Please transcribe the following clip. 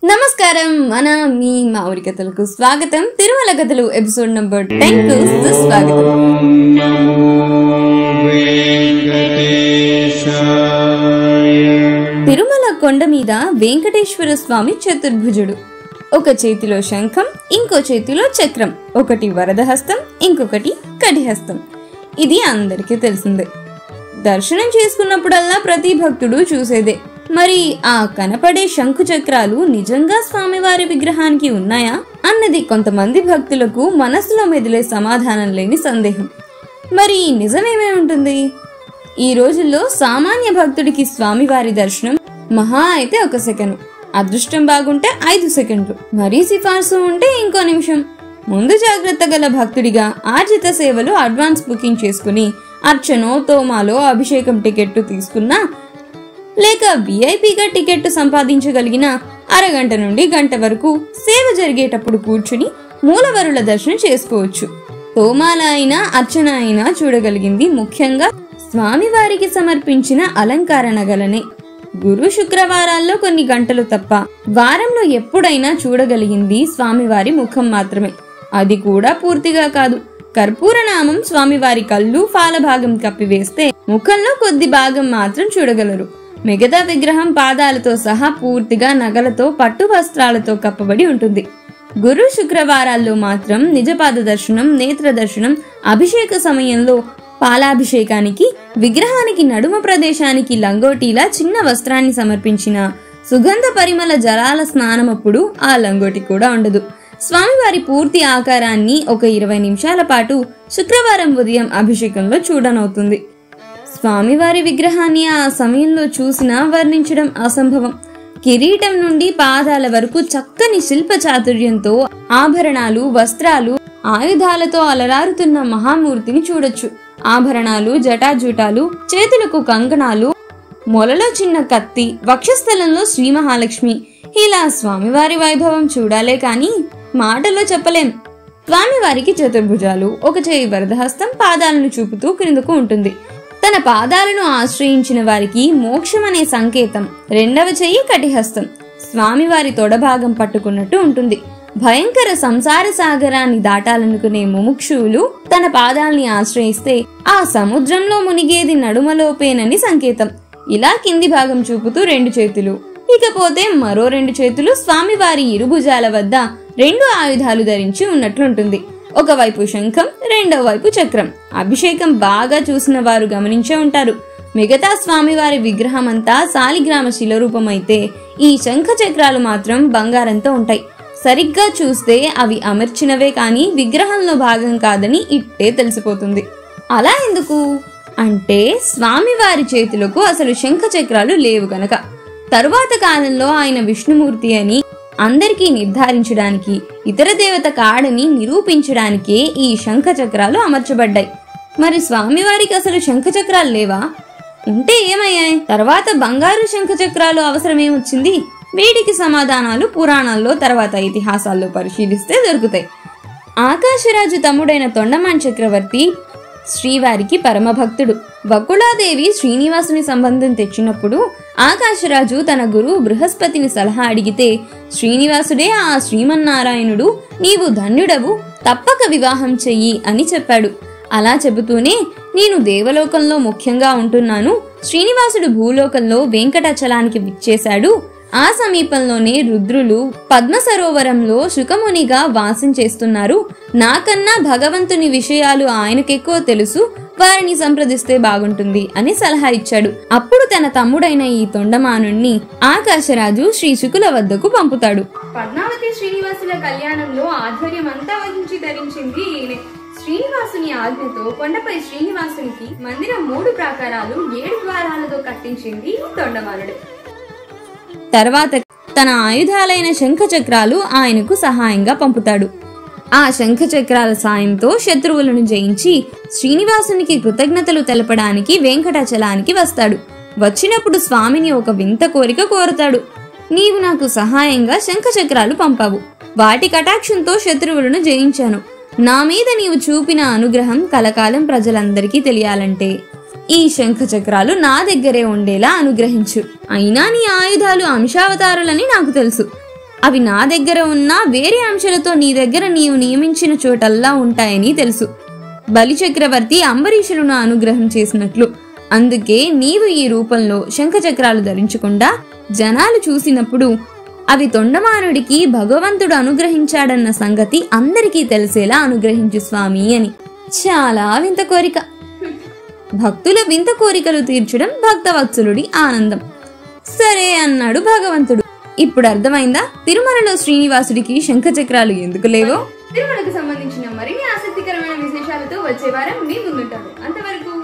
నమస్కారం మన మీ మామిడి కథలకు స్వాగతం తిరుమల కథలు ఎపిసోడ్ నంబర్ టెన్ కు సుస్వాగతం తిరుమల కొండ మీద వెంకటేశ్వర స్వామి చతుర్భుజుడు ఒక చేతిలో శంఖం ఇంకో చేతిలో చక్రం ఒకటి వరదహస్తం ఇంకొకటి కటిహస్తం ఇది అందరికీ తెలిసిందే దర్శనం చేసుకున్నప్పుడల్లా ప్రతి భక్తుడు చూసేదే మరి ఆ కనపడే శంకు చక్రాలు నిజంగా స్వామివారి విగ్రహానికి ఉన్నాయా అన్నది కొంతమంది భక్తులకు మనసులో మెదిలే సమాధానం లేని సందేహం మరి నిజమేమై ఉంటుంది ఈ రోజుల్లో సామాన్య భక్తుడికి స్వామివారి దర్శనం మహా అయితే ఒక సెకండ్ అదృష్టం బాగుంటే ఐదు సెకండ్లు మరీ సిఫార్సు ఉంటే ఇంకో నిమిషం ముందు జాగ్రత్త గల భక్తుడిగా ఆర్జిత సేవలు అడ్వాన్స్ బుకింగ్ చేసుకుని అర్చనో తోమాలో అభిషేకం టికెట్టు తీసుకున్నా లేక విఐపిగా టికెట్ సంపాదించగలిగిన అరగంట నుండి గంట వరకు సేవ జరిగేటప్పుడు కూర్చుని మూలవరుల దర్శనం చేసుకోవచ్చు తోమాల అయినా అర్చన అయినా చూడగలిగింది ముఖ్యంగా స్వామివారికి సమర్పించిన అలంకార నగలనే గురు శుక్రవారాల్లో కొన్ని గంటలు తప్ప వారంలో ఎప్పుడైనా చూడగలిగింది స్వామివారి ముఖం మాత్రమే అది కూడా పూర్తిగా కాదు కర్పూర నామం స్వామివారి కళ్ళు ఫాలభాగం కప్పివేస్తే ముఖంలో కొద్ది భాగం మాత్రం చూడగలరు మిగతా విగ్రహం పాదాలతో సహా పూర్తిగా నగలతో పట్టు వస్త్రాలతో కప్పబడి ఉంటుంది గురు శుక్రవారాల్లో మాత్రం నిజపాద దర్శనం నేత్ర దర్శనం అభిషేక సమయంలో పాలాభిషేకానికి విగ్రహానికి నడుమ ప్రదేశానికి లంగోటీలా చిన్న వస్త్రాన్ని సమర్పించిన సుగంధ పరిమళ జలాల స్నానమప్పుడు ఆ లంగోటి కూడా ఉండదు స్వామివారి పూర్తి ఆకారాన్ని ఒక ఇరవై నిమిషాల పాటు శుక్రవారం ఉదయం అభిషేకంలో చూడనవుతుంది స్వామివారి విగ్రహాన్ని ఆ సమయంలో చూసినా వర్ణించడం అసంభవం కిరీటం నుండి పాదాల వరకు చక్కని శిల్ప చాతుర్యంతో ఆభరణాలు వస్త్రాలు ఆయుధాలతో అలరారుతున్న మహామూర్తిని చూడొచ్చు ఆభరణాలు జటాజూటాలు చేతులకు కంకణాలు మొలలో చిన్న కత్తి వక్షస్థలంలో శ్రీ మహాలక్ష్మి ఇలా స్వామివారి వైభవం చూడాలే కాని మాటలో చెప్పలేం స్వామివారికి చతుర్భుజాలు ఒక చేయి వరదహస్తం పాదాలను చూపుతూ క్రిందకు ఉంటుంది తన పాదాలను ఆశ్రయించిన వారికి మోక్షం అనే సంకేతం రెండవ చెయ్యి కటిహస్తం స్వామివారి తొడభాగం పట్టుకున్నట్టు ఉంటుంది భయంకర సంసార సాగరాన్ని దాటాలనుకునే ముముక్షువులు తన పాదాల్ని ఆశ్రయిస్తే ఆ సముద్రంలో మునిగేది నడుమలోపేనని సంకేతం ఇలా కింది భాగం చూపుతూ రెండు చేతులు ఇకపోతే మరో రెండు చేతులు స్వామివారి ఇరుభుజాల వద్ద రెండు ఆయుధాలు ధరించి ఉన్నట్లుంటుంది ఒకవైపు శంఖం రెండో వైపు చక్రం అభిషేకం బాగా చూసిన వారు గమనించే ఉంటారు మిగతా స్వామివారి విగ్రహం అంతా సాలిగ్రామ శిలరూపమైతే ఈ శంఖ చక్రాలు మాత్రం బంగారంతో ఉంటాయి సరిగ్గా చూస్తే అవి అమర్చినవే కాని విగ్రహంలో భాగం కాదని ఇట్టే తెలిసిపోతుంది అలా ఎందుకు అంటే స్వామివారి చేతులకు అసలు శంఖ చక్రాలు లేవు గనక తరువాత కాలంలో ఆయన విష్ణుమూర్తి అని అందరికీ నిర్ధారించడానికి ఇతర దేవత కాడని నిరూపించడానికే ఈ శంఖ చక్రాలు అమర్చబడ్డాయి మరి స్వామివారికి అసలు శంఖ చక్రాలు లేవా ఉంటే ఏమయ్యాయి తర్వాత బంగారు శంఖ చక్రాలు అవసరమేమొచ్చింది వీటికి సమాధానాలు పురాణాల్లో తర్వాత ఇతిహాసాల్లో పరిశీలిస్తే దొరుకుతాయి ఆకాశరాజు తమ్ముడైన తొండమాన్ చక్రవర్తి శ్రీవారికి పరమభక్తుడు వకుళాదేవి శ్రీనివాసుని సంబంధం తెచ్చినప్పుడు ఆకాశరాజు తన గురువు బృహస్పతిని సలహా అడిగితే శ్రీనివాసుడే ఆ శ్రీమన్నారాయణుడు నీవు ధన్యుడవు తప్పక వివాహం చెయ్యి అని చెప్పాడు అలా చెబుతూనే నేను దేవలోకంలో ముఖ్యంగా ఉంటున్నాను శ్రీనివాసుడు భూలోకంలో వెంకటాచలానికి విచ్చేశాడు ఆ సమీపంలోనే రుద్రులు పద్మ సరోవరంలో శుకమునిగా వాసం చేస్తున్నారు నాకన్నా భగవంతుని విషయాలు ఆయనకెక్కువ తెలుసు వారిని సంప్రదిస్తే బాగుంటుంది అని సలహా ఇచ్చాడు అప్పుడు తన తమ్ముడైన ఈ తొండమానుణ్ణి ఆకాశరాజు శ్రీ శుకుల వద్దకు పంపుతాడు పద్మావతి శ్రీనివాసుల కళ్యాణంలో ఆధ్వర్యం అంతా వహించి ధరించింది ఈయనే శ్రీనివాసుని ఆజ్ఞతో కొండపై శ్రీనివాసునికి మందిరం మూడు ప్రాకారాలు ఏడు ద్వారాలతో కట్టించింది ఈ తొండమానుడు తర్వాత తన ఆయుధాలైన శంఖ చక్రాలు ఆయనకు సహాయంగా పంపుతాడు ఆ శంఖ చక్రాల సాయంతో శత్రువులను జయించి శ్రీనివాసునికి కృతజ్ఞతలు తెలపడానికి వెంకటాచలానికి వస్తాడు వచ్చినప్పుడు స్వామిని ఒక వింత కోరిక కోరుతాడు నీవు నాకు సహాయంగా శంఖ చక్రాలు పంపావు వాటి కటాక్షంతో శత్రువులను జయించాను నా మీద నీవు చూపిన అనుగ్రహం కలకాలం ప్రజలందరికీ తెలియాలంటే ఈ శంఖ చక్రాలు నా దగ్గరే ఉండేలా అనుగ్రహించు అయినా నీ ఆయుధాలు అంశావతారులని నాకు తెలుసు అవి నా దగ్గర ఉన్న వేరే అంశాలతో నీ దగ్గర నీవు నియమించిన చోటల్లా ఉంటాయని తెలుసు బలి చక్రవర్తి అంబరీషులను అనుగ్రహం చేసినట్లు అందుకే నీవు ఈ రూపంలో శంఖచక్రాలు ధరించకుండా జనాలు చూసినప్పుడు అవి తొండమానుడికి భగవంతుడు అనుగ్రహించాడన్న సంగతి అందరికీ తెలిసేలా అనుగ్రహించు స్వామి అని చాలా వింత కోరిక భక్తుల వింత కోరికలు తీర్చడం భక్తవత్సలుడి ఆనందం సరే అన్నాడు భగవంతుడు ఇప్పుడు అర్థమైందా తిరుమలలో శ్రీనివాసుడికి శంఖచక్రాలు ఎందుకు లేవో తిరుమలకు సంబంధించిన మరిన్ని ఆసక్తికరమైన విశేషాలతో వచ్చే వారం మీ ముందుంటాము అంతవరకు